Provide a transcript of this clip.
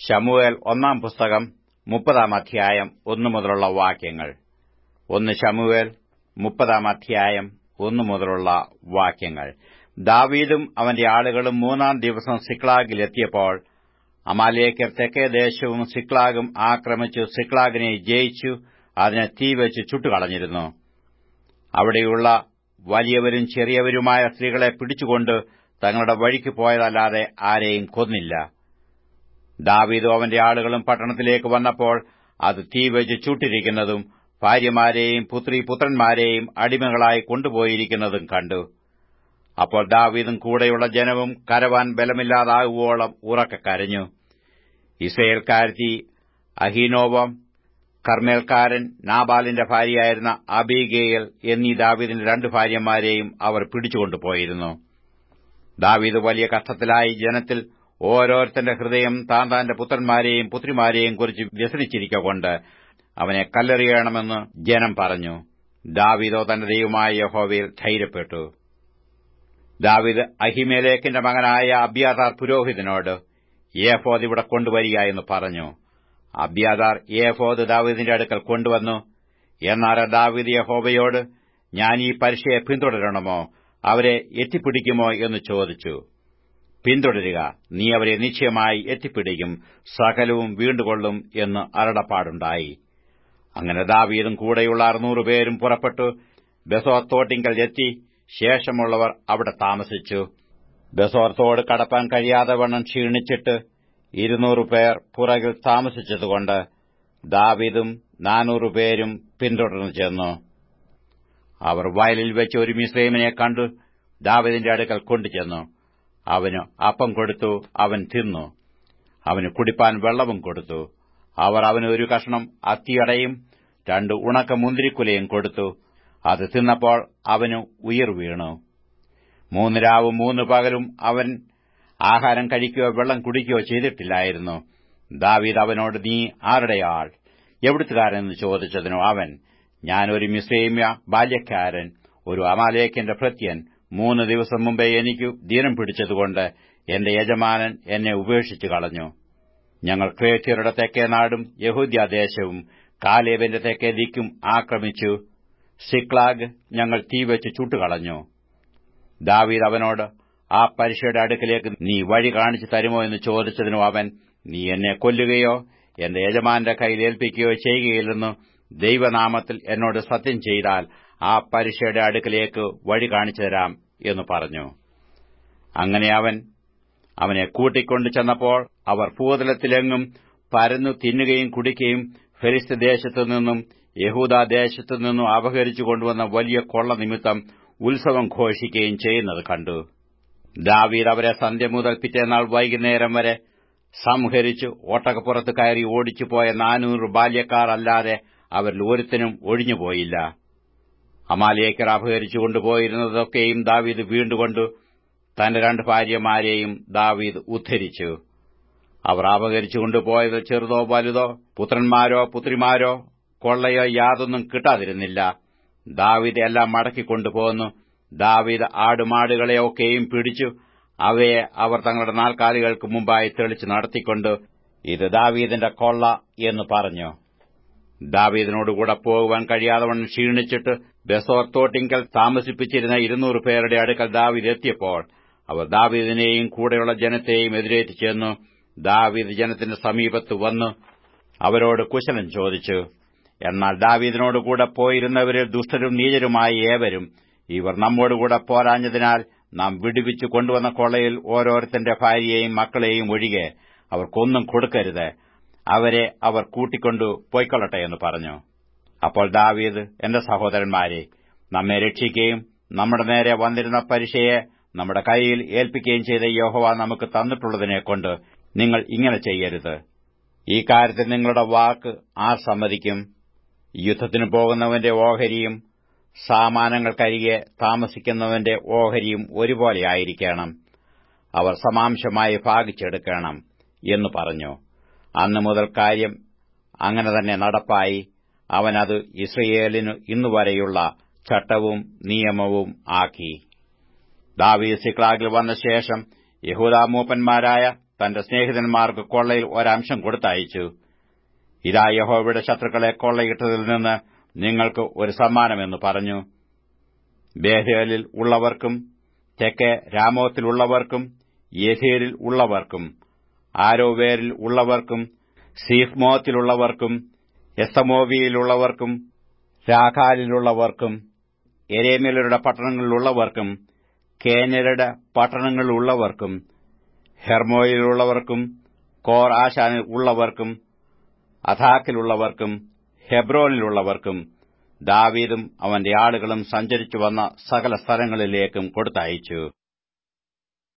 ശമുവേൽ ഒന്നാം പുസ്തകം മുപ്പതാം അധ്യായം ഒന്നു മുതലുള്ള വാക്യങ്ങൾ ഒന്ന് ശമുവേൽ മുപ്പതാം അധ്യായം ഒന്നു മുതലുള്ള വാക്യങ്ങൾ ദാവീദും അവന്റെ ആളുകളും മൂന്നാം ദിവസം സിക്ലാഗിലെത്തിയപ്പോൾ അമാലേക്കർ തെക്കേ ദേശവും സിക്ലാഗും ആക്രമിച്ചു സിക്ലാഗിനെ ജയിച്ചു അതിനെ തീവെച്ച് ചുട്ടുകളഞ്ഞിരുന്നു അവിടെയുള്ള വലിയവരും ചെറിയവരുമായ സ്ത്രീകളെ പിടിച്ചുകൊണ്ട് തങ്ങളുടെ വഴിക്ക് പോയതല്ലാതെ ആരെയും കൊന്നില്ല ദാവീദും അവന്റെ ആളുകളും പട്ടണത്തിലേക്ക് വന്നപ്പോൾ അത് തീവെച്ച് ചുട്ടിരിക്കുന്നതും ഭാര്യമാരെയും പുത്രി പുത്രന്മാരെയും അടിമകളായി കൊണ്ടുപോയിരിക്കുന്നതും കണ്ടു അപ്പോൾ ദാവീദും കൂടെയുള്ള ജനവും കരവാൻ ബലമില്ലാതാകുവോളം ഉറക്കെ കരഞ്ഞു ഇസ്രയേൽക്കാരത്തി അഹീനോവം കർമ്മേൽക്കാരൻ നാബാലിന്റെ ഭാര്യയായിരുന്ന അബീഗേയൽ എന്നീ ദാവീദിന്റെ രണ്ടു ഭാര്യമാരെയും അവർ പിടിച്ചുകൊണ്ടുപോയിരുന്നു ദാവീദ് വലിയ കഷ്ടത്തിലായി ജനത്തിൽ ഓരോരുത്തന്റെ ഹൃദയം താൻ താന്റെ പുത്രന്മാരെയും പുത്രിമാരെയും കുറിച്ച് വ്യസനിച്ചിരിക്കൊണ്ട് അവനെ കല്ലെറിയണമെന്ന് ജനം പറഞ്ഞു ദാവീദോ തന്റെ ദൈവമായ യഹോവയിൽ ധൈര്യപ്പെട്ടു ദാവീദ് അഹിമേലേക്കിന്റെ മകനായ അബ്യാതാർ പുരോഹിതനോട് ഏഫോദ് ഇവിടെ കൊണ്ടുവരിക എന്ന് പറഞ്ഞു അബ്യാദാർ ഏഫോദ് ദാവീദിന്റെ അടുക്കൽ കൊണ്ടുവന്നു എന്നാൽ ദാവീദ് യഹോവയോട് ഞാൻ ഈ പരീക്ഷയെ പിന്തുടരണമോ അവരെ എത്തിപ്പിടിക്കുമോ എന്ന് ചോദിച്ചു പിന്തുടരുക നീ അവരെ നിശ്ചയമായി എത്തിപ്പിടിക്കും സകലവും വീണ്ടുകൊള്ളും എന്ന് അരടപ്പാടുണ്ടായി അങ്ങനെ ദാവീദും കൂടെയുള്ള അറുന്നൂറ് പേരും പുറപ്പെട്ടു ബസോത്തോട്ടിങ്കൽ എത്തി ശേഷമുള്ളവർ അവിടെ താമസിച്ചു ബസോർത്തോട് കടപ്പാൻ കഴിയാതെ വണ്ണം ക്ഷീണിച്ചിട്ട് ഇരുന്നൂറ് പേർ പുറകിൽ താമസിച്ചതുകൊണ്ട് ദാവീദും നാനൂറ് പേരും പിന്തുടർന്നു ചെന്നു അവർ വയലിൽ വെച്ച് ഒരു മിശ്രൈമിനെ കണ്ടു ദാവീദിന്റെ അടുക്കൽ കൊണ്ടുചെന്നു അവന് അപ്പം കൊടുത്തു അവൻ തിന്നു അവന് കുടിപ്പാൻ വെള്ളവും കൊടുത്തു അവർ അവന് ഒരു കഷ്ണം അത്തിയടയും രണ്ട് ഉണക്ക മുന്തിരിക്കുലയും കൊടുത്തു അത് തിന്നപ്പോൾ അവന് ഉയിർ വീണു മൂന്ന് രാവും മൂന്ന് പകലും അവൻ ആഹാരം കഴിക്കുകയോ വെള്ളം കുടിക്കുകയോ ചെയ്തിട്ടില്ലായിരുന്നു ദാവീദ് അവനോട് നീ ആരുടെ ആൾ എവിടുത്തുകാരെന്ന് ചോദിച്ചതിനു അവൻ ഞാൻ ഒരു മിസ്രൈമ്യ ബാല്യക്കാരൻ ഒരു അമാലേക്കിന്റെ ഭൃത്യൻ മൂന്ന് ദിവസം മുമ്പേ എനിക്ക് ദീനം പിടിച്ചതുകൊണ്ട് എന്റെ യജമാനൻ എന്നെ ഉപേക്ഷിച്ചു കളഞ്ഞു ഞങ്ങൾ ക്രേത്യരുടെ തെക്കേ നാടും യഹൂദ്യദേശവും കാലേബിന്റെ തെക്കേ ദിക്കും ആക്രമിച്ചു സിക്ലാഗ് ഞങ്ങൾ തീവെച്ച് ചുട്ടുകളഞ്ഞു ദാവീദ് അവനോട് ആ പരീക്ഷയുടെ അടുക്കിലേക്ക് നീ വഴി കാണിച്ചു തരുമോ എന്ന് ചോദിച്ചതിനു അവൻ നീ എന്നെ കൊല്ലുകയോ എന്റെ യജമാന്റെ കയ്യിൽ ഏൽപ്പിക്കുകയോ ചെയ്യുകയില്ലെന്ന് ദൈവനാമത്തിൽ എന്നോട് സത്യം ചെയ്താൽ ആ പരീക്ഷയുടെ അടുക്കിലേക്ക് വഴി കാണിച്ചു തരാം എന്ന് പറഞ്ഞു അങ്ങനെ അവൻ അവനെ കൂട്ടിക്കൊണ്ടു ചെന്നപ്പോൾ അവർ ഭൂതലത്തിലെങ്ങും പരന്നു തിന്നുകയും കുടിക്കുകയും ഫെരിസ്ത് ദേശത്തു നിന്നും യഹൂദാദേശത്തു നിന്നും അപഹരിച്ചു കൊണ്ടുവന്ന വലിയ കൊള്ള നിമിത്തം ഉത്സവം ഘോഷിക്കുകയും ചെയ്യുന്നത് കണ്ടു ദാവീദ് അവരെ സന്ധ്യ മുതൽ പിറ്റേനാൾ വൈകുന്നേരം വരെ സംഹരിച്ചു ഒട്ടകപ്പുറത്ത് കയറി ഓടിച്ചുപോയ നാനൂറ് ബാല്യക്കാർ അല്ലാതെ അവരിൽ ഒരുത്തനും ഒഴിഞ്ഞുപോയില്ല അമാലിയേക്കർ അപഹരിച്ചു കൊണ്ടുപോയിരുന്നതൊക്കെയും ദാവീദ് വീണ്ടുകൊണ്ടു തന്റെ രണ്ട് ഭാര്യമാരെയും ദാവീദ് ഉദ്ധരിച്ചു അവർ അപഹരിച്ചു കൊണ്ടുപോയത് ചെറുതോ വലുതോ പുത്രന്മാരോ പുത്രിമാരോ കൊള്ളയോ യാതൊന്നും കിട്ടാതിരുന്നില്ല ദാവീദ് എല്ലാം മടക്കിക്കൊണ്ടുപോന്നു ദാവീദ് ആടുമാടുകളെയൊക്കെയും പിടിച്ചു അവയെ അവർ തങ്ങളുടെ നാൽക്കാലികൾക്ക് മുമ്പായി തെളിച്ച് നടത്തിക്കൊണ്ട് ഇത് ദാവീദിന്റെ കൊള്ള എന്ന് പറഞ്ഞു ദാവീദിനോടുകൂടെ പോകുവാൻ കഴിയാതവണ്ണം ക്ഷീണിച്ചിട്ട് ബസോർ തോട്ടിങ്കൽ താമസിപ്പിച്ചിരുന്ന ഇരുന്നൂറ് പേരുടെ അടുക്കൽ ദാവീദ് എത്തിയപ്പോൾ അവർ ദാവീദിനെയും കൂടെയുള്ള ജനത്തെയും എതിരേറ്റ് ചെന്നു ദാവീദ് ജനത്തിന്റെ സമീപത്ത് വന്നു അവരോട് കുശലം ചോദിച്ചു എന്നാൽ ദാവീദിനോടുകൂടെ പോയിരുന്നവരിൽ ദുഷ്ടരും നീചരുമായ ഏവരും ഇവർ നമ്മോടുകൂടെ പോരാഞ്ഞതിനാൽ നാം വിടുവിച്ചു കൊണ്ടുവന്ന കൊള്ളയിൽ ഓരോരുത്തന്റെ ഭാര്യയെയും മക്കളെയും ഒഴികെ അവർക്കൊന്നും കൊടുക്കരുത് അവരെ അവർ കൂട്ടിക്കൊണ്ടു പോയിക്കൊള്ളട്ടെ എന്ന് പറഞ്ഞു അപ്പോൾ ദാവീദ് എന്റെ സഹോദരന്മാരെ നമ്മെ രക്ഷിക്കുകയും നമ്മുടെ നേരെ വന്നിരുന്ന പരീക്ഷയെ നമ്മുടെ കൈയിൽ ഏൽപ്പിക്കുകയും ചെയ്ത യോഹവ നമുക്ക് തന്നിട്ടുള്ളതിനെക്കൊണ്ട് നിങ്ങൾ ഇങ്ങനെ ചെയ്യരുത് ഈ കാര്യത്തിൽ നിങ്ങളുടെ വാക്ക് ആർ സമ്മതിക്കും യുദ്ധത്തിന് പോകുന്നവന്റെ ഓഹരിയും സാമാനങ്ങൾക്കരികെ താമസിക്കുന്നവന്റെ ഓഹരിയും ഒരുപോലെയായിരിക്കണം അവർ സമാംശമായി ഭാഗിച്ചെടുക്കണം എന്ന് പറഞ്ഞു അന്നു മുതൽ കാര്യം അങ്ങനെ തന്നെ നടപ്പായി അവനത് ഇസ്രയേലിനു ഇന്നുവരെയുള്ള ചട്ടവും നിയമവും ആക്കി ദാവീദ് സിക്ലാഗിൽ വന്ന ശേഷം യഹൂദാ മൂപ്പന്മാരായ തന്റെ സ്നേഹിതന്മാർക്ക് കൊള്ളയിൽ ഒരംശം കൊടുത്തയച്ചു ഇതാ യഹോവയുടെ ശത്രുക്കളെ കൊള്ളയിട്ടതിൽ നിന്ന് നിങ്ങൾക്ക് ഒരു സമ്മാനമെന്ന് പറഞ്ഞു ബേഹേലിൽ ഉള്ളവർക്കും തെക്കെ രാമോത്തിലുള്ളവർക്കും യഥേരിൽ ഉള്ളവർക്കും ആരോവേരിൽ ഉള്ളവർക്കും സീഫ്മോത്തിലുള്ളവർക്കും എസ്തമോവിയിലുള്ളവർക്കും രാഖാലിലുള്ളവർക്കും എരേമ്യലരുടെ പട്ടണങ്ങളിലുള്ളവർക്കും കേനരുടെ പട്ടണങ്ങളിലുള്ളവർക്കും ഹെർമോയിലുള്ളവർക്കും കോർ ആശാനിൽ ഉള്ളവർക്കും അഥാക്കിലുള്ളവർക്കും ഹെബ്രോനിലുള്ളവർക്കും ദാവീദും അവന്റെ ആളുകളും സഞ്ചരിച്ചു വന്ന സകല സ്ഥലങ്ങളിലേക്കും കൊടുത്തയച്ചു